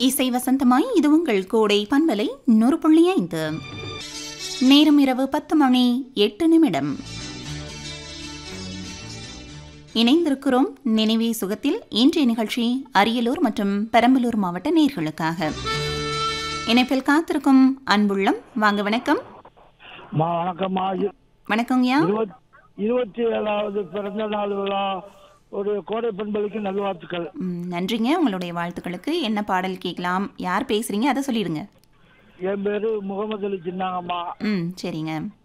இசை வசந்தமாய் இது உங்கள் கோடை பண்பலை நூறு புள்ளி ஐந்து நேரம் இரவு பத்து மணி எட்டு நிமிடம் இணைந்திருக்கிறோம் நினைவே சுகத்தில் இன்றைய நிகழ்ச்சி அரியலூர் மற்றும் பெரம்பலூர் மாவட்ட நேர்களுக்காக இணைப்பில் காத்திருக்கும் அன்புள்ளம் வாங்க வணக்கம் மா வணக்கம்மா இ- வணக்கங்கய்யா இருபத்- இருபத்தி ஏழாவது பிறந்த நாள் விழா ஒரு கோடை பண்பளிக்கு நல்வாழ்த்துக்கள் ம், நன்றிங்க உங்களுடைய வாழ்த்துக்களுக்கு என்ன பாடல் கேட்கலாம் யார் பேசுறீங்க அதை சொல்லிடுங்க என் பேரு முகமது அலி சின்னாங்கம்மா ம் சரிங்க